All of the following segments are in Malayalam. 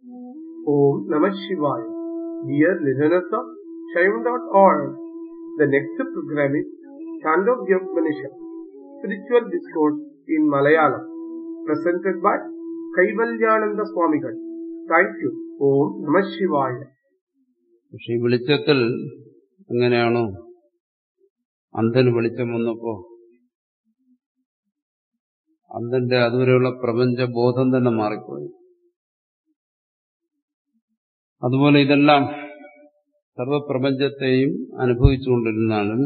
Om Namah Shivaya. Dear listeners of Shaivan.org, the next program is Chandogya Spiritual Discourse in Malayalam, presented by Kaivalyananda Swamigal. Thank you. Om Namah Shivaya. പക്ഷെ ഈ വെളിച്ചത്തിൽ എങ്ങനെയാണോ അന്ധന് വെളിച്ചം വന്നപ്പോ അന്ധന്റെ അതുവരെയുള്ള പ്രപഞ്ച ബോധം തന്നെ മാറിപ്പോയി അതുപോലെ ഇതെല്ലാം സർവപ്രപഞ്ചത്തെയും അനുഭവിച്ചുകൊണ്ടിരുന്നാലും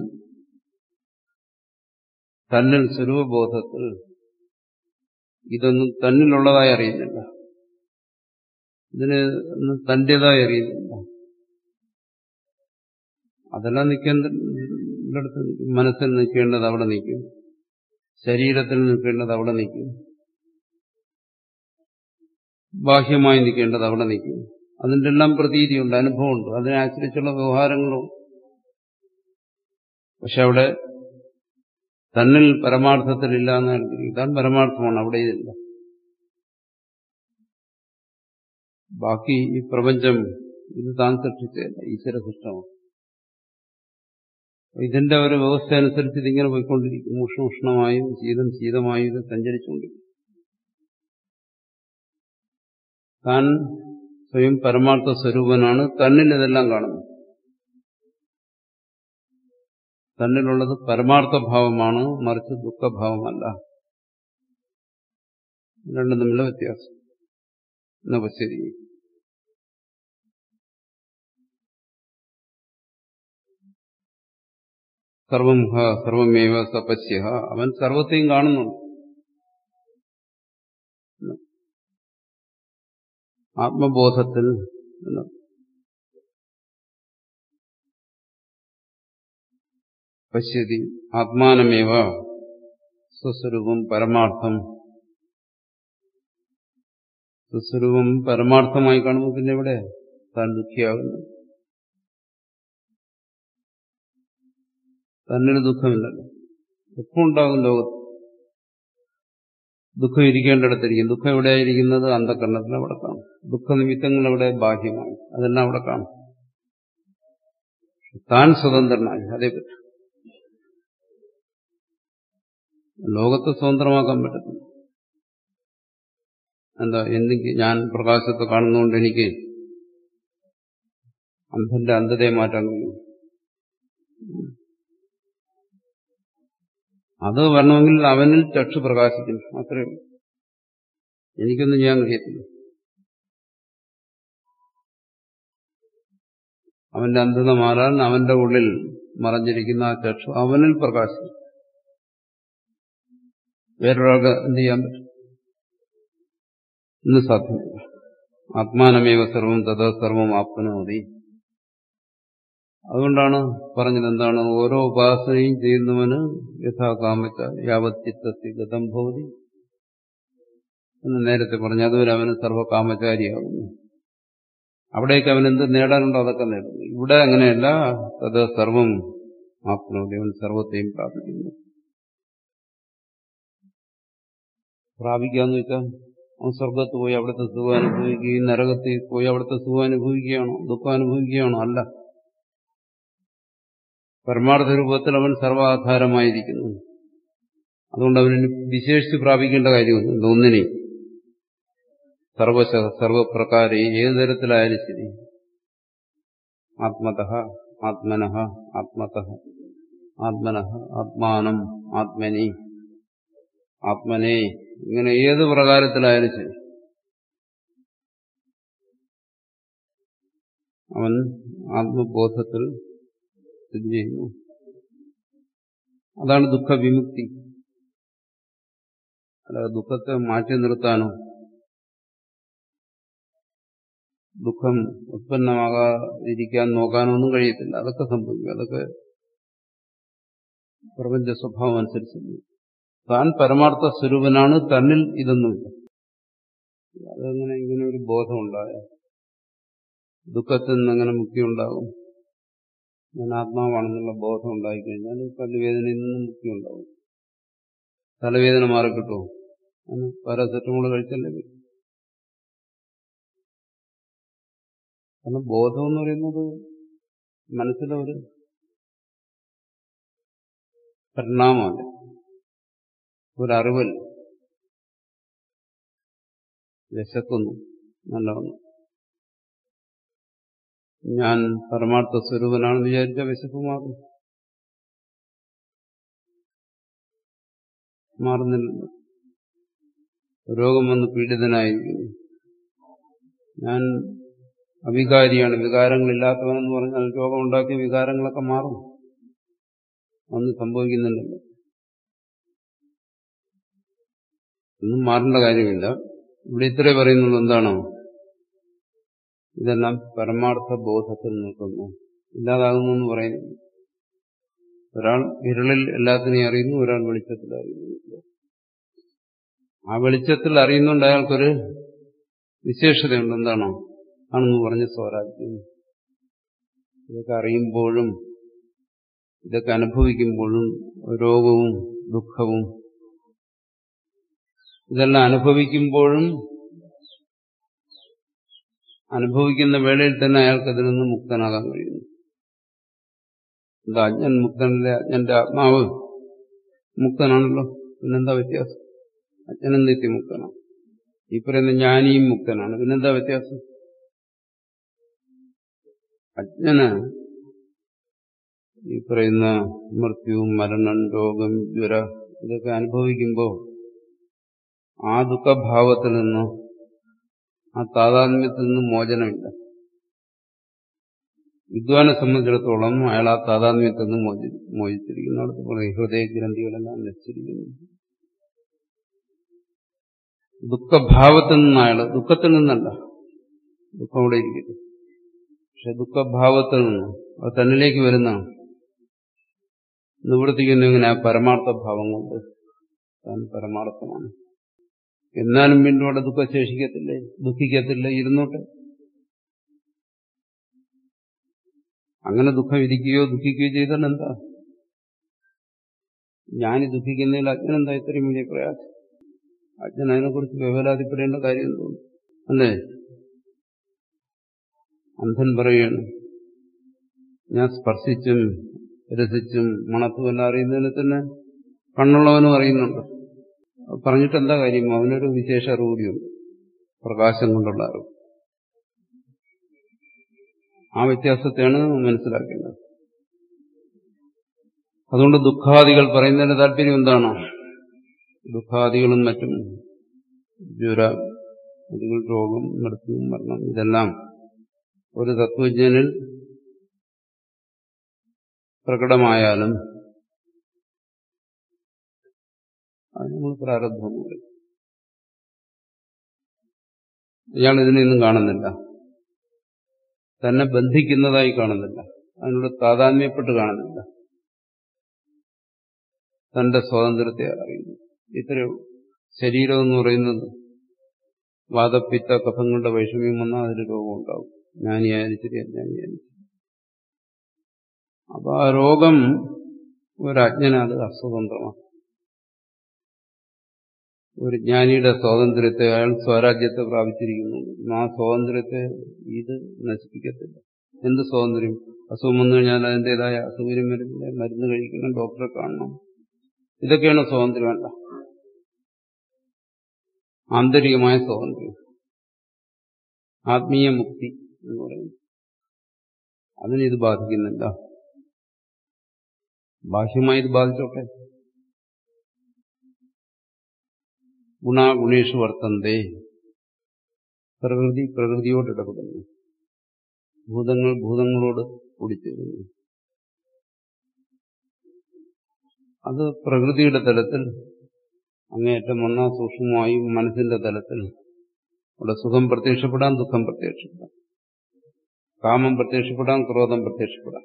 തന്നിൽ സ്വരൂപബോധത്തിൽ ഇതൊന്നും തന്നിലുള്ളതായി അറിയുന്നില്ല ഇതിന് ഒന്നും തന്റേതായി അറിയുന്നില്ല അതെല്ലാം നിൽക്കേണ്ടടുത്ത് മനസ്സിൽ നിൽക്കേണ്ടത് അവിടെ നിൽക്കും ശരീരത്തിൽ നിൽക്കേണ്ടത് അവിടെ നിൽക്കും ബാഹ്യമായി നിൽക്കേണ്ടത് അവിടെ നിൽക്കും അതിൻ്റെ എല്ലാം പ്രതീതിയുണ്ട് അനുഭവമുണ്ട് അതിനെ ആശ്രയിച്ചുള്ള വ്യവഹാരങ്ങളും പക്ഷെ അവിടെ തന്നിൽ പരമാർത്ഥത്തിലില്ല എന്ന് താൻ പരമാർത്ഥമാണ് അവിടെ ഇതില്ല ബാക്കി ഈ പ്രപഞ്ചം ഇത് താൻ സൃഷ്ടിച്ചതല്ല ഈശ്വര സൃഷ്ടമാണ് ഇതിന്റെ ഒരു വ്യവസ്ഥ അനുസരിച്ച് ഇതിങ്ങനെ പോയിക്കൊണ്ടിരിക്കും ഉഷ്ണോഷ്ണമായും ശീതം ശീതമായും ഇത് സഞ്ചരിച്ചുകൊണ്ടിരിക്കും താൻ സ്വയം പരമാർത്ഥ സ്വരൂപനാണ് തന്നിൽ ഇതെല്ലാം കാണുന്നത് തന്നിലുള്ളത് പരമാർത്ഥ ഭാവമാണ് മറിച്ച് ദുഃഖഭാവമല്ല രണ്ടും തമ്മിലുള്ള വ്യത്യാസം എന്നാ ശരി സർവം ഹ സർവമേവ സപശ്യ അവൻ സർവത്തെയും കാണുന്നുണ്ട് ആത്മബോധത്തിൽ പശ്യതി ആത്മാനമേവ സ്വസ്വരൂപം പരമാർത്ഥം സ്വസ്വരൂപം പരമാർത്ഥമായി കാണുമ്പോൾ പിന്നെ എവിടെ താൻ ദുഃഖിയാകുന്നു തന്നിന് ദുഃഖമില്ലല്ലോ ദുഃഖം ഉണ്ടാകും ലോകത്ത് ദുഃഖം ഇരിക്കേണ്ടിടത്തിരിക്കും ദുഃഖം എവിടെയായിരിക്കുന്നത് അന്ധകരണത്തിൽ അവിടെ കാണും ദുഃഖനിമിത്തങ്ങൾ അവിടെ ബാഹ്യമായി അതെല്ലാം അവിടെ കാണും താൻ സ്വതന്ത്രനായി അതേ പറ്റും ലോകത്തെ സ്വതന്ത്രമാക്കാൻ പറ്റത്തില്ല എന്താ എന്തെങ്കിലും ഞാൻ പ്രകാശത്തെ കാണുന്നതുകൊണ്ട് എനിക്ക് അന്ധന്റെ അന്ധതയെ മാറ്റാൻ കഴിയും അത് വരണമെങ്കിൽ അവനിൽ ചക്ഷു പ്രകാശിക്കും അത്രയേ ഉള്ളൂ എനിക്കൊന്നും ചെയ്യാൻ കഴിയത്തില്ല അവന്റെ അന്ധത മാറാൻ അവന്റെ ഉള്ളിൽ മറഞ്ഞിരിക്കുന്ന ആ ചക്ഷു അവനിൽ പ്രകാശിക്കും വേറൊരാൾക്ക് എന്ത് ചെയ്യാൻ പറ്റും ഇന്ന് സാധ്യമല്ല ആത്മാനമേവ സർവം തഥാ സർവം ആപ്നോതി അതുകൊണ്ടാണ് പറഞ്ഞത് എന്താണ് ഓരോ ഉപാസനയും ചെയ്യുന്നവന് യഥാകാമച്ച യാവത്തിത്വത്തി ഗതം ഭവതി എന്ന് നേരത്തെ പറഞ്ഞു അതുവരെ അവന് സർവകാമചാരിയാകുന്നു അവിടേക്ക് അവൻ എന്ത് നേടാനുണ്ടോ അതൊക്കെ നേടുന്നു ഇവിടെ അങ്ങനെയല്ല തത് സർവം ആപ്നോതി അവൻ സർവത്തെയും പ്രാപിക്കുന്നു പ്രാപിക്കാന്ന് വെച്ചാൽ അവൻ സ്വർഗത്ത് പോയി അവിടുത്തെ സുഖം അനുഭവിക്കുകയും നരകത്തിൽ പോയി അവിടുത്തെ സുഖം അനുഭവിക്കുകയാണോ ദുഃഖം അനുഭവിക്കുകയാണോ അല്ല പരമാർത്ഥ രൂപത്തിൽ അവൻ സർവാധാരമായിരിക്കുന്നു അതുകൊണ്ട് അവന് വിശേഷിച്ച് പ്രാപിക്കേണ്ട കാര്യമൊന്നുമില്ല ഒന്നിനെ സർവശ സർവപ്രകാര ഏതു തരത്തിലായാലും ശരി ആത്മത ആത്മന ആത്മത ആത്മന ആത്മാനം ആത്മനി ആത്മനെ ഇങ്ങനെ ഏത് പ്രകാരത്തിലായാലും ശരി അവൻ ആത്മബോധത്തിൽ സ്ഥിതി ചെയ്യുന്നു അതാണ് ദുഃഖവിമുക്തി അല്ലാതെ ദുഃഖത്തെ മാറ്റി നിർത്താനോ ദുഃഖം ഉത്പന്നമാകാതിരിക്കാൻ നോക്കാനോ ഒന്നും കഴിയത്തില്ല അതൊക്കെ സംഭവിക്കും അതൊക്കെ പ്രപഞ്ച സ്വഭാവം അനുസരിച്ച് താൻ പരമാർത്ഥ സ്വരൂപനാണ് തന്നിൽ ഇതൊന്നുമില്ല അതെങ്ങനെ ഇങ്ങനെ ഒരു ബോധം ഉണ്ടായ ദുഃഖത്തിൽ നിന്ന് എങ്ങനെ മുക്തി ഉണ്ടാകും ഞാൻ ആത്മാവാണെന്നുള്ള ബോധം ഉണ്ടായിക്കഴിഞ്ഞാൽ പല്ലുവേദനയിൽ നിന്നും മുക്തി ഉണ്ടാവും തലവേദന മാറിക്കിട്ടുമോ പാരാസെറ്റമോൾ കഴിച്ചല്ലേ കാരണം ബോധം എന്ന് പറയുന്നത് മനസ്സിലെ ഒരു പരിണാമമല്ല ഒരറിവല്ല വിശക്കുന്നു നല്ലവണ്ണം ഞാൻ പരമാർത്ഥ സ്വരൂപനാണെന്ന് വിചാരിച്ച വിശപ്പ് മാറും മാറുന്നില്ലല്ലോ രോഗം വന്ന് പീഡിതനായിരിക്കുന്നു ഞാൻ അവികാരിയാണ് വികാരങ്ങളില്ലാത്തവനെന്ന് പറഞ്ഞാൽ രോഗമുണ്ടാക്കിയ വികാരങ്ങളൊക്കെ മാറും ഒന്നും സംഭവിക്കുന്നുണ്ടല്ലോ ഒന്നും മാറേണ്ട കാര്യമില്ല ഇവിടെ ഇത്രേ പറയുന്നുള്ളൂ എന്താണോ ഇതെല്ലാം പരമാർത്ഥ ബോധത്തിൽ നിൽക്കുന്നു ഇല്ലാതാകുന്നു എന്ന് പറയുന്നു ഒരാൾ ഇരുളിൽ എല്ലാത്തിനെയും അറിയുന്നു ഒരാൾ വെളിച്ചത്തിൽ അറിയുന്നു ആ വെളിച്ചത്തിൽ അറിയുന്നുണ്ട് അയാൾക്കൊരു വിശേഷതയുണ്ട് എന്താണോ ആണെന്ന് പറഞ്ഞ സ്വരാജ്യം ഇതൊക്കെ അറിയുമ്പോഴും ഇതൊക്കെ അനുഭവിക്കുമ്പോഴും രോഗവും ദുഃഖവും ഇതെല്ലാം അനുഭവിക്കുമ്പോഴും അനുഭവിക്കുന്ന വേളയിൽ തന്നെ അയാൾക്ക് അതിൽ നിന്ന് മുക്തനാകാൻ കഴിയുന്നു എന്താ അജ്ഞൻ മുക്തനല്ലേ അജ്ഞന്റെ ആത്മാവ് മുക്തനാണല്ലോ പിന്നെന്താ വ്യത്യാസം അജ്ഞനും നിത്യമുക്തനാണ് ഈ പറയുന്ന ജ്ഞാനിയും മുക്തനാണ് പിന്നെന്താ വ്യത്യാസം അജ്ഞന് ഈ പറയുന്ന മൃത്യു മരണം രോഗം ജ്വര ഇതൊക്കെ അനുഭവിക്കുമ്പോൾ ആ ദുഃഖഭാവത്തിൽ നിന്ന് ആ താതാത്മ്യത്തിൽ നിന്ന് മോചനമില്ല വിദ്വാനെ സംബന്ധിച്ചിടത്തോളം അയാൾ ആ താതാത്മ്യത്തിൽ നിന്ന് മോചി മോചിച്ചിരിക്കുന്നു അടുത്ത് പറയും ഹൃദയഗ്രന്ഥികളെല്ലാം നശിച്ചിരിക്കുന്നു ദുഃഖഭാവത്തിൽ നിന്ന് അയാൾ ദുഃഖത്തിൽ നിന്നല്ല ദുഃഖം അവിടെ ഇരിക്കുന്നു പക്ഷെ ദുഃഖഭാവത്തിൽ നിന്ന് അത് തന്നിലേക്ക് വരുന്നതാണ് നിവർത്തിക്കുന്ന ഇങ്ങനെ ആ പരമാർത്ഥ ഭാവം കൊണ്ട് താൻ പരമാർത്ഥമാണ് എന്നാലും വീണ്ടും അവിടെ ദുഃഖം ശേഷിക്കത്തില്ലേ ദുഃഖിക്കത്തില്ല ഇരുന്നോട്ടെ അങ്ങനെ ദുഃഖം ഇരിക്കുകയോ ദുഃഖിക്കുകയോ ചെയ്താൽ എന്താ ഞാനി ദുഃഖിക്കുന്നതിൽ അജ്ഞനെന്താ ഇത്രയും വലിയ പ്രയാസം അജ്ഞൻ അതിനെക്കുറിച്ച് വ്യവലാതിപ്പെടേണ്ട കാര്യം എന്തുകൊണ്ട് അല്ലേ അന്ധൻ പറയുകയാണ് ഞാൻ സ്പർശിച്ചും രസിച്ചും മണത്തുമെല്ലാം അറിയുന്നതിന് തന്നെ കണ്ണുള്ളവനും അറിയുന്നുണ്ട് പറഞ്ഞിട്ട് എന്താ കാര്യം അവനൊരു വിശേഷ അറിവ് കൂടിയുണ്ട് പ്രകാശം കൊണ്ടുള്ള അറിവ് ആ വ്യത്യാസത്തെയാണ് മനസ്സിലാക്കേണ്ടത് അതുകൊണ്ട് ദുഃഖാദികൾ പറയുന്നതിന്റെ താല്പര്യം എന്താണ് ദുഃഖാദികളും മറ്റും ജ്വര അതുകൾ രോഗം മൃത്യു മരണം ഇതെല്ലാം ഒരു തത്വജ്ഞനിൽ പ്രകടമായാലും അത് നമ്മൾ പ്രാരബ്ധം പറയും ഇയാൾ ഇതിനെയൊന്നും കാണുന്നില്ല തന്നെ ബന്ധിക്കുന്നതായി കാണുന്നില്ല അതിനോട് താതാത്മ്യപ്പെട്ട് കാണുന്നില്ല തന്റെ സ്വാതന്ത്ര്യത്തെ അറിയുന്നു ഇത്രയോ ശരീരം എന്ന് പറയുന്നത് വാദപ്പിത്ത കഫങ്ങളുടെ വൈഷമ്യം വന്നാൽ അതിന് രോഗം ഉണ്ടാവും ജ്ഞാനിയായാലും ശരി അജ്ഞാനിയായാലും ശരി അപ്പൊ ആ രോഗം ഒരജ്ഞനത് അസ്വതന്ത്രമാണ് ഒരു ജ്ഞാനിയുടെ സ്വാതന്ത്ര്യത്തെ അയാൾ സ്വരാജ്യത്തെ പ്രാപിച്ചിരിക്കുന്നു ആ സ്വാതന്ത്ര്യത്തെ ഇത് നശിപ്പിക്കത്തില്ല എന്ത് സ്വാതന്ത്ര്യം അസുഖം വന്നു കഴിഞ്ഞാൽ അതിൻ്റെതായ അസൗകര്യം വരുന്നില്ല മരുന്ന് കഴിക്കണം ഡോക്ടറെ കാണണം ഇതൊക്കെയാണ് സ്വാതന്ത്ര്യമല്ല ആന്തരികമായ സ്വാതന്ത്ര്യം ആത്മീയ മുക്തി എന്ന് പറയുന്നു അതിന് ഇത് ബാധിക്കുന്നില്ല ബാഹ്യമായി ഇത് ബാധിച്ചോട്ടെ ഗുണാഗുണേഷു വർത്തന്തേ പ്രകൃതി പ്രകൃതിയോട് ഇടപെടുന്നു ഭൂതങ്ങൾ ഭൂതങ്ങളോട് കൂടിച്ചേരുന്നു അത് പ്രകൃതിയുടെ തലത്തിൽ അങ്ങേയറ്റം വന്ന സൂക്ഷ്മമായി മനസ്സിന്റെ തലത്തിൽ അവിടെ സുഖം പ്രത്യക്ഷപ്പെടാം ദുഃഖം പ്രത്യക്ഷപ്പെടാം കാമം പ്രത്യക്ഷപ്പെടാം ക്രോധം പ്രത്യക്ഷപ്പെടാം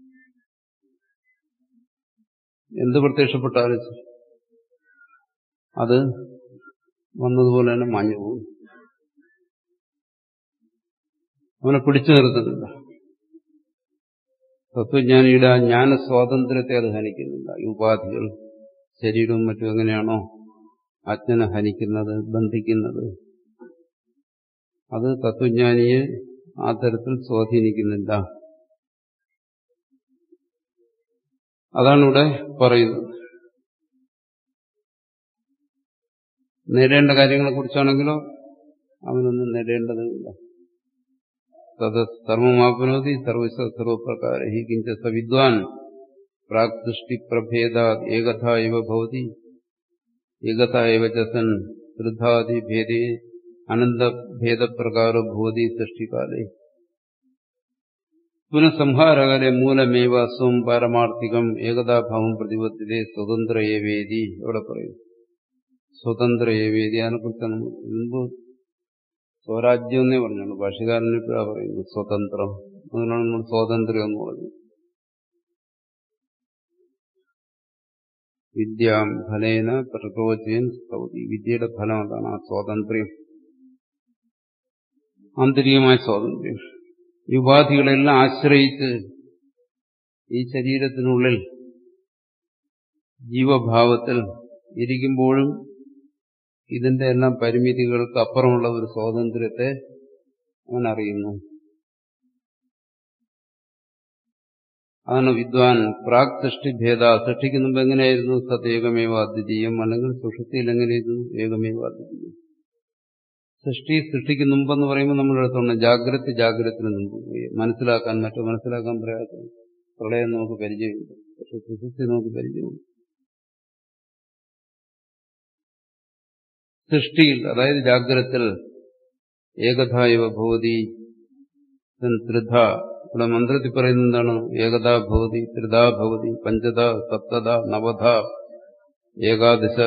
എന്ത് പ്രത്യക്ഷപ്പെട്ടാലും ശരി അത് വന്നതുപോലെ തന്നെ മാഞ്ഞു പോകും അവനെ പിടിച്ചു നിർത്തുന്നില്ല തത്വജ്ഞാനിയുടെ ആ ജ്ഞാന സ്വാതന്ത്ര്യത്തെ അത് ഹനിക്കുന്നില്ല ഈ ഉപാധികൾ ശരീരവും മറ്റും എങ്ങനെയാണോ അജ്ഞനെ ഹനിക്കുന്നത് ബന്ധിക്കുന്നത് അത് തത്വജ്ഞാനിയെ ആ തരത്തിൽ സ്വാധീനിക്കുന്നില്ല അതാണ് ഇവിടെ പറയുന്നത് നേടേണ്ട കാര്യങ്ങളെ കുറിച്ചാണെങ്കിലോ അവനൊന്നും നേടേണ്ടതുമില്ല തത് സർവമാപ്നോതി സർവസ്വ സർവപ്രകാര ഹി കിഞ്ച സവിദ്വാൻ പ്രാക് ദൃഷ്ടിപ്രഭേദ ഏകഥ ഇവ ഭവതി ഏകഥ ഇവ ചസൻ വൃദ്ധാദിഭേദേ അനന്തഭേദപ്രകാരോ ഭവതി സൃഷ്ടികാലേ പുനഃസംഹാരകാലെ മൂലമേവ സ്വം പാരമാർത്ഥികം ഏകതാഭാവം പ്രതിപത്തിലെ സ്വതന്ത്ര ഏവേദി ഇവിടെ പറയും സ്വതന്ത്ര ഏവേദി അതിനെക്കുറിച്ച് മുൻപ് സ്വരാജ്യം എന്നേ പറഞ്ഞുള്ളൂ ഭാഷകാരൻ ഇപ്പോഴാ പറയുന്നു സ്വതന്ത്രം അതിനാണ് നമ്മൾ സ്വാതന്ത്ര്യം എന്ന് പറഞ്ഞു വിദ്യാം ഫലേന പ്രകോചയൻ സ്തൗതി വിദ്യയുടെ ഫലം അതാണ് ആ സ്വാതന്ത്ര്യം ആന്തരികമായ സ്വാതന്ത്ര്യം ഈ ഉപാധികളെല്ലാം ആശ്രയിച്ച് ഈ ശരീരത്തിനുള്ളിൽ ജീവഭാവത്തിൽ ഇരിക്കുമ്പോഴും ഇതിന്റെ എല്ലാം പരിമിതികൾക്ക് അപ്പുറമുള്ള ഒരു സ്വാതന്ത്ര്യത്തെ അവൻ അറിയുന്നു അതാണ് വിദ്വാൻ പ്രാക് സൃഷ്ടിഭേദ സൃഷ്ടിക്ക് മുമ്പ് എങ്ങനെയായിരുന്നു സത് ഏകമേവ അദ്വിതീയം അല്ലെങ്കിൽ സുഷുതിയിൽ എങ്ങനെയായിരുന്നു ഏകമേവ അദ്വിതീയം സൃഷ്ടി സൃഷ്ടിക്ക് മുമ്പെന്ന് പറയുമ്പോൾ നമ്മൾ എടുത്തോണ്ട് ജാഗ്രത ജാഗ്രതത്തിന് മുമ്പ് മനസ്സിലാക്കാൻ മറ്റോ മനസ്സിലാക്കാൻ പ്രയാസം പ്രളയം നമുക്ക് പരിചയമുണ്ട് പക്ഷെ സുഷുപ്തി നമുക്ക് പരിചയമുണ്ട് സൃഷ്ടിയിൽ അതായത് ജാഗ്രത്തിൽ ഏകഥ ഇവ ഭവതി ത്രിധ ഇവിടെ മന്ത്രത്തിൽ പറയുന്നത് എന്താണ് ഏകതാ ഭവതി ത്രിധാ ഭവതി പഞ്ചത സപ്തത നവധ ഏകാദശ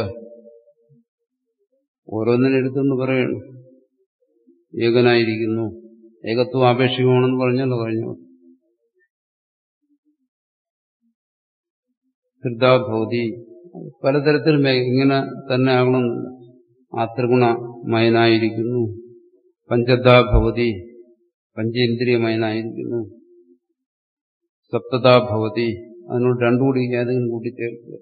ഓരോന്നിനെടുത്തെന്ന് പറയണം ഏകനായിരിക്കുന്നു ഏകത്വം ആപേക്ഷികമാണെന്ന് പറഞ്ഞല്ലോ കഴിഞ്ഞു ത്രിധാഭവതി പലതരത്തിൽ ഇങ്ങനെ തന്നെ ആകണമെന്നില്ല ആ ത്രിഗുണമയനായിരിക്കുന്നു പഞ്ചതാഭവതി പഞ്ചേന്ദ്രിയമയനായിരിക്കുന്നു സപ്തതാഭവതി അതിനോട് രണ്ടുകൂടി ഏതെങ്കിലും കൂട്ടിച്ചേർക്കുക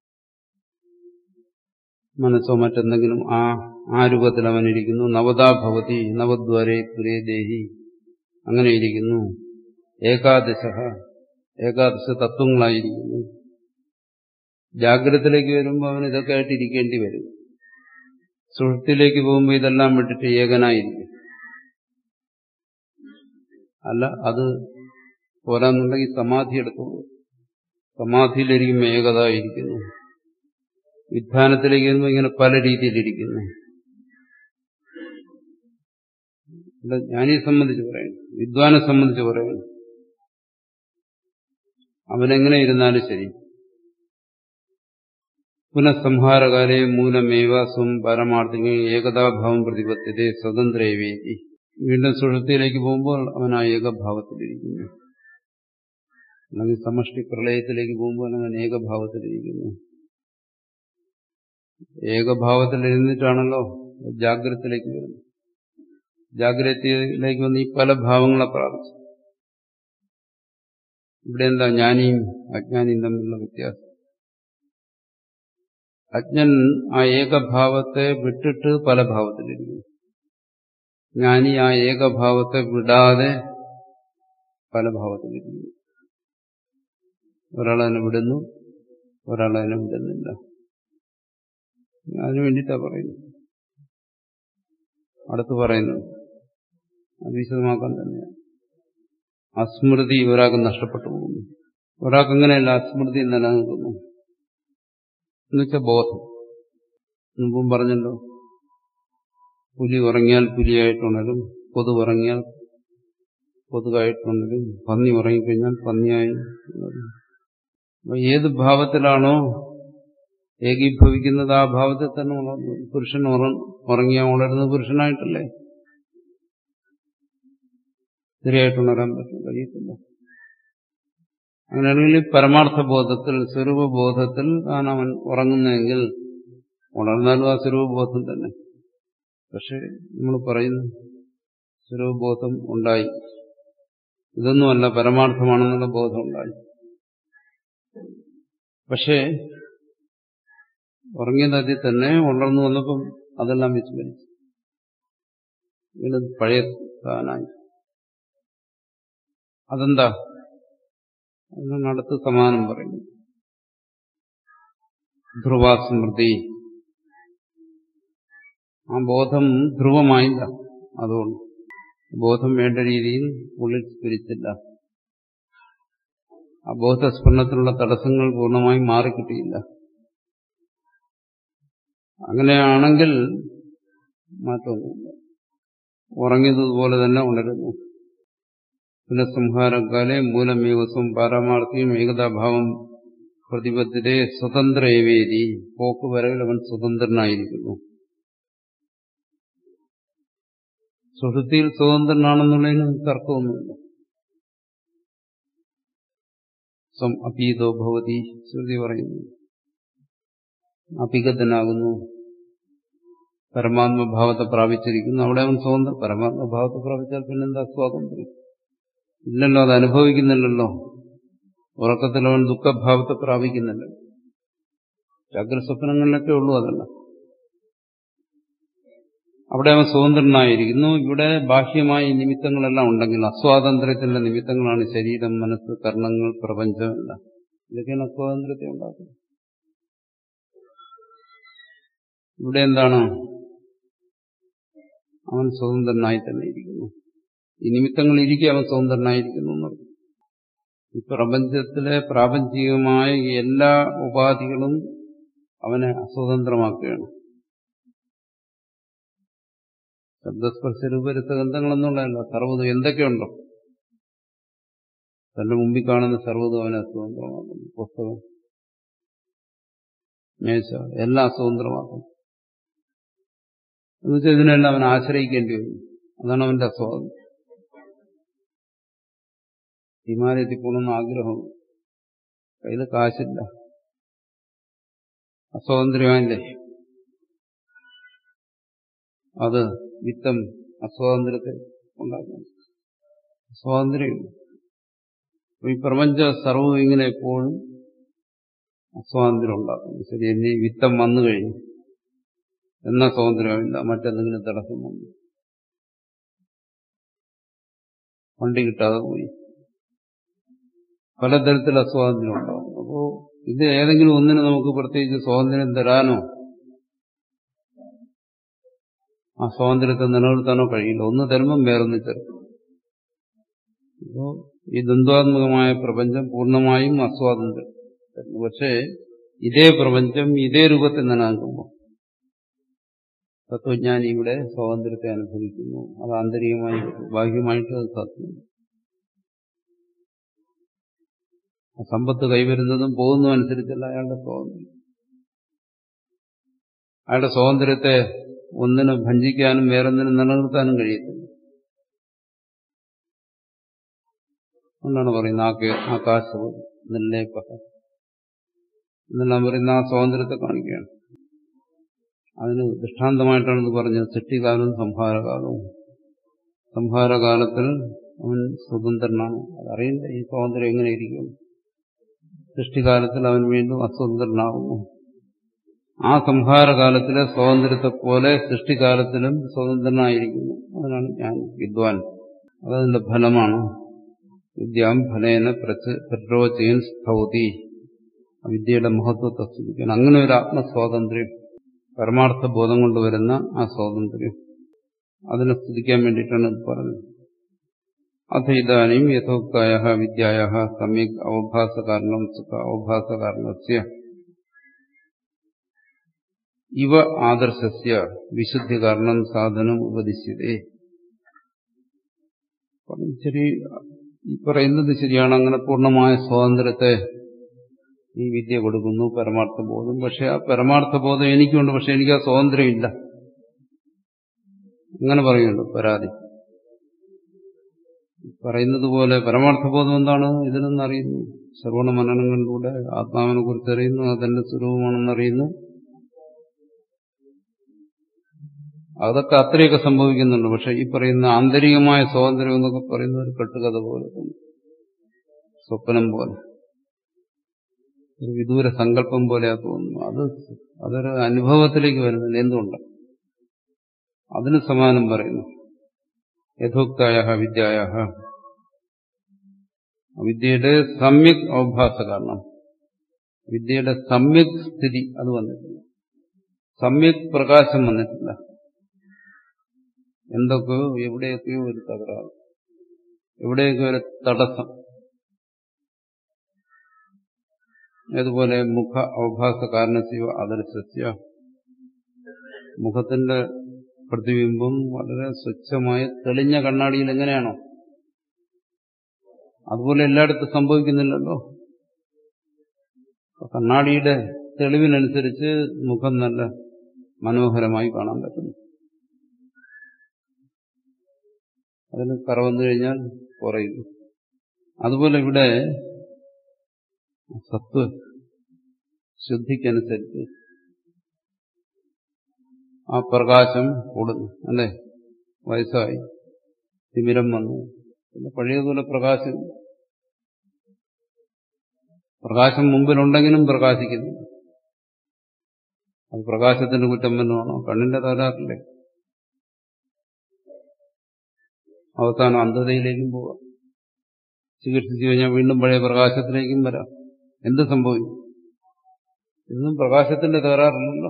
മനസ്സോ മറ്റെന്തെങ്കിലും ആ ആ രൂപത്തിൽ അവനിരിക്കുന്നു നവതാഭവതി നവദ്വാരേ പുരേ ദേഹി അങ്ങനെ ഇരിക്കുന്നു ഏകാദശ ഏകാദശ തത്വങ്ങളായിരിക്കുന്നു ജാഗ്രതത്തിലേക്ക് വരുമ്പോൾ അവൻ ഇതൊക്കെ ആയിട്ട് ഇരിക്കേണ്ടി വരും സുഹൃത്തിലേക്ക് പോകുമ്പോൾ ഇതെല്ലാം വിട്ടിട്ട് ഏകനായിരിക്കും അല്ല അത് പോരാന്നുണ്ടെങ്കിൽ സമാധി എടുത്തോളൂ സമാധിയിലിരിക്കുമ്പോൾ ഏകത ഇരിക്കുന്നു വിധാനത്തിലേക്ക് വരുമ്പോൾ ഇങ്ങനെ പല രീതിയിലിരിക്കുന്നു ഞാനീ സംബന്ധിച്ച് പറയുന്നു വിദ്വാനെ സംബന്ധിച്ച് പറയുന്നു അവനെങ്ങനെ ഇരുന്നാലും ശരി പുനഃസംഹാരകാലേ മൂലമേവ സ്വം പരമാർത്ഥിക ഏകതാഭാവം പ്രതിപത്യത്തെ സ്വതന്ത്രേവേദി വീണ്ടും സുഷൃത്തിയിലേക്ക് പോകുമ്പോൾ അവൻ ആ ഏകഭാവത്തിലിരിക്കുന്നു അല്ലെങ്കിൽ സമഷ്ടി പ്രളയത്തിലേക്ക് പോകുമ്പോൾ അവൻ ഏകഭാവത്തിലിരിക്കുന്നു ഏകഭാവത്തിലിരുന്നിട്ടാണല്ലോ ജാഗ്രതത്തിലേക്ക് വരുന്നത് ജാഗ്രതയിലേക്ക് വന്ന് ഈ പല ഭാവങ്ങളെ പ്രാപിച്ചു ഇവിടെ എന്താ ജ്ഞാനിയും അജ്ഞാനിയും തമ്മിലുള്ള വ്യത്യാസം അജ്ഞൻ ആ ഏകഭാവത്തെ വിട്ടിട്ട് പല ഭാവത്തിലിരിക്കുന്നു ജ്ഞാനി ആ ഏകഭാവത്തെ വിടാതെ പല ഭാവത്തിലിരിക്കുന്നു ഒരാളതിനെ വിടുന്നു ഒരാളതിനെ വിടുന്നില്ല അതിനു വേണ്ടിയിട്ടാ പറയുന്നത് അടുത്ത് പറയുന്നു അത് വിശദമാക്കാൻ തന്നെയാണ് അസ്മൃതി ഒരാൾക്ക് നഷ്ടപ്പെട്ടു പോകുന്നു ഒരാൾക്ക് അങ്ങനെയല്ല അസ്മൃതി നിലനിൽക്കുന്നു എന്നുവെച്ചാൽ ബോധം മുമ്പും പറഞ്ഞല്ലോ പുലി ഉറങ്ങിയാൽ പുലിയായിട്ടുണരും കൊതു ഉറങ്ങിയാൽ കൊതുകായിട്ടുണരും പന്നി ഉറങ്ങിക്കഴിഞ്ഞാൽ പന്നിയായി ഉണരും അപ്പൊ ഏത് ഭാവത്തിലാണോ ഏകീഭവിക്കുന്നത് ആ ഭാവത്തിൽ തന്നെ ഉണർന്നു പുരുഷൻ ഉറങ്ങിയാൽ ഉണരുന്നത് പുരുഷനായിട്ടല്ലേ സ്ത്രീയായിട്ട് ഉണരാൻ പറ്റും കഴിയത്തില്ല അങ്ങനെയാണെങ്കിൽ പരമാർത്ഥ ബോധത്തിൽ സ്വരൂപബോധത്തിൽ ആണ് അവൻ ഉറങ്ങുന്നതെങ്കിൽ ഉണർന്നാലും ആ സ്വരൂപബോധം തന്നെ പക്ഷെ നമ്മൾ പറയുന്നു സ്വരൂപബോധം ഉണ്ടായി ഇതൊന്നുമല്ല പരമാർത്ഥമാണെന്നുള്ള ബോധം ഉണ്ടായി പക്ഷേ ഉറങ്ങിയ നദിയിൽ തന്നെ ഉണർന്നു വന്നപ്പം അതെല്ലാം വിസ്മരിച്ചു വീണ്ടും പഴയ സ്ഥാനായി അതെന്താ അതിനാണ് അടുത്ത് സമാനം പറയുന്നു ധ്രുവാസ്മൃതി ആ ബോധം ധ്രുവമായില്ല അതുകൊണ്ട് ബോധം വേണ്ട രീതിയിൽ ഉള്ളിൽ സ്ഫുരിച്ചില്ല ആ ബോധസ്ഫുരണത്തിനുള്ള തടസ്സങ്ങൾ പൂർണ്ണമായും മാറിക്കിട്ടിയില്ല അങ്ങനെയാണെങ്കിൽ മാറ്റമൊന്നുമില്ല ഉറങ്ങിയതുപോലെ തന്നെ ഉണരുന്നു പുനഃസംഹാരകാലെ മൂലമേവസ്വം പാരമാർത്ഥിയും ഏകതാഭാവം പ്രതിബദ്ധരെ സ്വതന്ത്ര ഏവേരി പോക്ക് വരവിൽ അവൻ സ്വതന്ത്രനായിരിക്കുന്നു സുഹൃത്തിയിൽ സ്വതന്ത്രനാണെന്നുള്ളതിന് തർക്കമൊന്നുമില്ല സ്വം അപീതോ ഭവതി ശ്രുതി പറയുന്നു അപിഗതനാകുന്നു പരമാത്മഭാവത്തെ പ്രാപിച്ചിരിക്കുന്നു അവിടെ അവൻ സ്വതന്ത്ര പരമാത്മഭാവത്തെ പ്രാപിച്ചാൽ പിന്നെന്താ സ്വാതന്ത്ര്യം ഇല്ലല്ലോ അത് അനുഭവിക്കുന്നില്ലല്ലോ ഉറക്കത്തിൽ അവൻ ദുഃഖഭാവത്തെ പ്രാപിക്കുന്നില്ല ജാഗ്രസ്വപ്നങ്ങളിലൊക്കെ ഉള്ളൂ അതല്ല അവിടെ അവൻ സ്വതന്ത്രനായിരിക്കുന്നു ഇവിടെ ബാഹ്യമായ നിമിത്തങ്ങളെല്ലാം ഉണ്ടെങ്കിൽ അസ്വാതന്ത്ര്യത്തിന്റെ നിമിത്തങ്ങളാണ് ശരീരം മനസ്സ് കർണങ്ങൾ പ്രപഞ്ചമല്ല ഇതൊക്കെയാണ് അസ്വാതന്ത്ര്യത്തെ ഉണ്ടാക്കുന്നത് ഇവിടെ എന്താണ് അവൻ സ്വതന്ത്രനായി തന്നെ ഇരിക്കുന്നു ഈ നിമിത്തങ്ങൾ ഇരിക്കെ അവൻ സ്വതന്ത്രനായിരിക്കുന്നു എന്നർത്ഥം ഈ പ്രപഞ്ചത്തിലെ പ്രാപഞ്ചികമായ എല്ലാ ഉപാധികളും അവനെ അസ്വതന്ത്രമാക്കുകയാണ് ശബ്ദസ്പർശ രൂപരസഗന്ധങ്ങളെന്നുള്ളതല്ല സർവ്വതും എന്തൊക്കെയുണ്ടോ തന്റെ മുമ്പിൽ കാണുന്ന സർവ്വതും അവനെ അസ്വതന്ത്രമാക്കുന്നു പുസ്തകം മേശ എല്ലാം അസ്വതന്ത്രമാക്കുന്നു എന്നുവെച്ചാൽ ഇതിനെല്ലാം അവൻ ആശ്രയിക്കേണ്ടി വരും അതാണ് അവന്റെ അസ്വാതന്ത്ര്യം ഹിമാലയത്തിൽ പോകണമെന്ന് ആഗ്രഹം കയ്യിൽ കാശില്ല അസ്വാതന്ത്ര്യമായില്ലേ അത് വിത്തം അസ്വാതന്ത്ര്യത്തെ ഉണ്ടാക്കുന്നു സ്വാതന്ത്ര്യം ഈ പ്രപഞ്ച സർവവും ഇങ്ങനെ എപ്പോഴും അസ്വാതന്ത്ര്യം ഉണ്ടാക്കുന്നു ശരി എന്നീ വിത്തം വന്നു കഴിഞ്ഞു എന്ന സ്വാതന്ത്ര്യമില്ല മറ്റെന്തെങ്കിലും തടസ്സം വന്നു വണ്ടി കിട്ടാതെ പോയി പലതരത്തിൽ അസ്വാതന്ത്ര്യം ഉണ്ടാവും അപ്പോ ഇത് ഏതെങ്കിലും ഒന്നിന് നമുക്ക് പ്രത്യേകിച്ച് സ്വാതന്ത്ര്യം തരാനോ ആ സ്വാതന്ത്ര്യത്തെ നിലനിർത്താനോ കഴിയില്ല ഒന്ന് തരുമ്പം വേറൊന്ന് ചേർക്കും അപ്പോ ഈ ദ്വന്ദ്വാത്മകമായ പ്രപഞ്ചം പൂർണ്ണമായും അസ്വാതന്ത്ര്യം പക്ഷേ ഇതേ പ്രപഞ്ചം ഇതേ രൂപത്തിൽ നിലനിൽക്കുമ്പോൾ തത്വജ്ഞാനി ഇവിടെ സ്വാതന്ത്ര്യത്തെ അനുഭവിക്കുന്നു അത് ആന്തരികമായി ബാഹ്യമായിട്ട് അത് സാധ്യമാണ് സമ്പത്ത് കൈവരുന്നതും പോകുന്നതും അനുസരിച്ചല്ല അയാളുടെ സ്വാതന്ത്ര്യം അയാളുടെ സ്വാതന്ത്ര്യത്തെ ഒന്നിനെ ഭഞ്ചിക്കാനും വേറൊന്നിനും നിലനിർത്താനും കഴിയത്തില്ല അതുകൊണ്ടാണ് പറയുന്നത് ആകാശം നിർലേപക എന്നെല്ലാം പറയുന്ന ആ സ്വാതന്ത്ര്യത്തെ കാണിക്കുകയാണ് അതിന് ദൃഷ്ടാന്തമായിട്ടാണ് ഇത് പറഞ്ഞത് സൃഷ്ടികാലവും സംഹാരകാലവും സംഹാരകാലത്തിൽ അവൻ സ്വതന്ത്രനാണ് അതറിയില്ല ഈ സ്വാതന്ത്ര്യം എങ്ങനെ ഇരിക്കും സൃഷ്ടികാലത്തിൽ അവൻ വീണ്ടും അസ്വതന്ത്രനാകുന്നു ആ സംഹാരകാലത്തിലെ സ്വാതന്ത്ര്യത്തെ പോലെ സൃഷ്ടികാലത്തിലും സ്വതന്ത്രനായിരിക്കുന്നു അതിനാണ് ഞാൻ വിദ്വാൻ അതതിന്റെ ഫലമാണ് വിദ്യാം ഫലേന പ്രചോചയൻ സ്തൗതി വിദ്യയുടെ മഹത്വത്തെ സ്തുതിക്കാൻ അങ്ങനെ ഒരു ആത്മസ്വാതന്ത്ര്യം പരമാർത്ഥ ബോധം കൊണ്ട് വരുന്ന ആ സ്വാതന്ത്ര്യം അതിനെ സ്തുതിക്കാൻ വേണ്ടിയിട്ടാണ് ഇത് പറഞ്ഞത് അഥ ഇതാനും യഥോക്തായ വിദ്യായ സമ്യക് അവഭാസകാരണം സുഖ അവഭാസകാരണസ്യ ഇവ ആദർശസ്യ വിശുദ്ധി കാരണം സാധനം ഉപദിശ്യതേ ശരി ഈ പറയുന്നത് ശരിയാണ് അങ്ങനെ പൂർണ്ണമായ സ്വാതന്ത്ര്യത്തെ ഈ വിദ്യ കൊടുക്കുന്നു പരമാർത്ഥ ബോധം പക്ഷെ ആ പരമാർത്ഥ ബോധം എനിക്കുണ്ട് പക്ഷെ എനിക്ക് ആ സ്വാതന്ത്ര്യമില്ല അങ്ങനെ പറയുന്നുണ്ട് പരാതി പറയുന്നത് പോലെ പരമാർത്ഥബോധം എന്താണ് ഇതിനെന്ന് അറിയുന്നു ശ്രവണ മനനങ്ങളിലൂടെ ആത്മാവിനെ കുറിച്ച് അറിയുന്നു അതെന്റെ സ്വരൂപമാണെന്ന് അറിയുന്നു അതൊക്കെ അത്രയൊക്കെ സംഭവിക്കുന്നുണ്ട് പക്ഷെ ഈ പറയുന്ന ആന്തരികമായ സ്വാതന്ത്ര്യം എന്നൊക്കെ പറയുന്ന ഒരു കെട്ടുകഥ പോലെ തന്നെ സ്വപ്നം പോലെ ഒരു വിദൂര സങ്കല്പം പോലെയാ തോന്നുന്നു അത് അതൊരു അനുഭവത്തിലേക്ക് വരുന്നില്ല എന്തുകൊണ്ട് അതിന് സമാനം പറയുന്നു യഥോക്തായ വിദ്യായ വിദ്യയുടെ സമ്യക് അവഭാസ കാരണം വിദ്യയുടെ സമ്യക് സ്ഥിതി അത് വന്നിട്ടില്ല സമ്യക് പ്രകാശം വന്നിട്ടില്ല എന്തൊക്കെയോ എവിടെയൊക്കെയോ ഒരു തകരാറ് എവിടെയൊക്കെ ഒരു തടസ്സം അതുപോലെ മുഖ അവഭാസ കാരണസ്യ ആദർശസ്യ മുഖത്തിന്റെ പ്രതിബിംബം വളരെ സ്വച്ഛമായ തെളിഞ്ഞ കണ്ണാടിയിൽ എങ്ങനെയാണോ അതുപോലെ എല്ലായിടത്തും സംഭവിക്കുന്നില്ലല്ലോ കണ്ണാടിയുടെ തെളിവിനനുസരിച്ച് മുഖം നല്ല മനോഹരമായി കാണാൻ പറ്റുന്നു അതിന് കറ വന്നു കഴിഞ്ഞാൽ കുറയും അതുപോലെ ഇവിടെ സത്വ ശുദ്ധിക്കനുസരിച്ച് ആ പ്രകാശം കൂടുന്നു അല്ലേ വയസ്സായി തിമിരം വന്നു പിന്നെ പഴയതുപോലെ പ്രകാശം പ്രകാശം മുമ്പിലുണ്ടെങ്കിലും പ്രകാശിക്കുന്നു അത് പ്രകാശത്തിന്റെ കുറ്റം തന്നെയാണോ കണ്ണിന്റെ തകരാറില്ലേ അവസാനം അന്ധതയിലേക്കും പോവാം ചികിത്സിച്ചു കഴിഞ്ഞാൽ വീണ്ടും പഴയ പ്രകാശത്തിലേക്കും വരാം എന്ത് സംഭവിക്കും ഇതൊന്നും പ്രകാശത്തിന്റെ തകരാറില്ലല്ലോ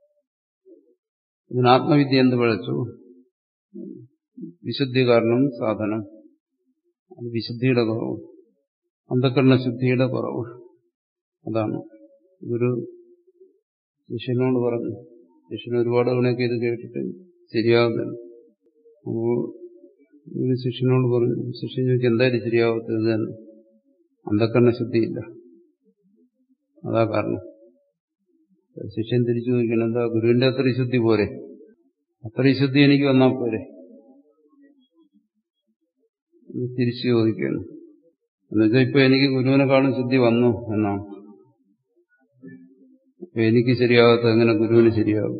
ഇതിന് ആത്മവിദ്യ എന്ത് പഴച്ചു വിശുദ്ധി കാരണം സാധനം അത് വിശുദ്ധിയുടെ കുറവ് അന്ധക്കരണ ശുദ്ധിയുടെ കുറവ് അതാണ് ഗുരു ശിഷ്യനോട് പറഞ്ഞു ശിഷ്യൻ ഒരുപാട് തവണയൊക്കെ ഇത് കേട്ടിട്ട് ശരിയാകുന്നില്ല അപ്പോൾ ഒരു ശിഷ്യനോട് പറഞ്ഞു ശിഷ്യൻ ചോദിച്ചു എന്തായാലും ശരിയാവത്തത് തന്നെ അന്ധക്കരണ ശുദ്ധിയില്ല അതാ കാരണം ശിഷ്യൻ തിരിച്ചു ചോദിക്കണം എന്താ ഗുരുവിന്റെ അത്രയും ശുദ്ധി പോരെ അത്രയും ശുദ്ധി എനിക്ക് വന്നാൽ പോരെ തിരിച്ചു ചോദിക്കുകയാണ് എന്നുവെച്ചാൽ ഇപ്പൊ എനിക്ക് ഗുരുവിനെക്കാളും ശുദ്ധി വന്നു എന്നാണ് അപ്പൊ എനിക്ക് ശരിയാകാത്ത എങ്ങനെ ഗുരുവിന് ശരിയാകും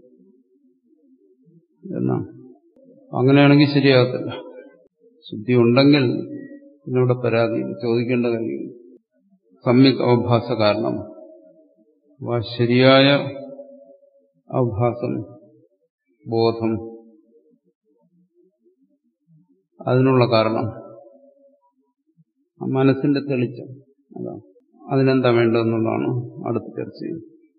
എന്നാണ് അങ്ങനെയാണെങ്കിൽ ശരിയാകത്തില്ല ശുദ്ധി ഉണ്ടെങ്കിൽ ഇതിനോട് പരാതി ചോദിക്കേണ്ട കാര്യം സമ്യക് അവഭാസ കാരണം ശരിയായ അവഭാസം ബോധം അതിനുള്ള കാരണം മനസ്സിന്റെ തെളിച്ചം അതാണ് അതിനെന്താ വേണ്ടതെന്നുള്ളതാണ് അടുത്ത ചർച്ച ചെയ്യുന്നത്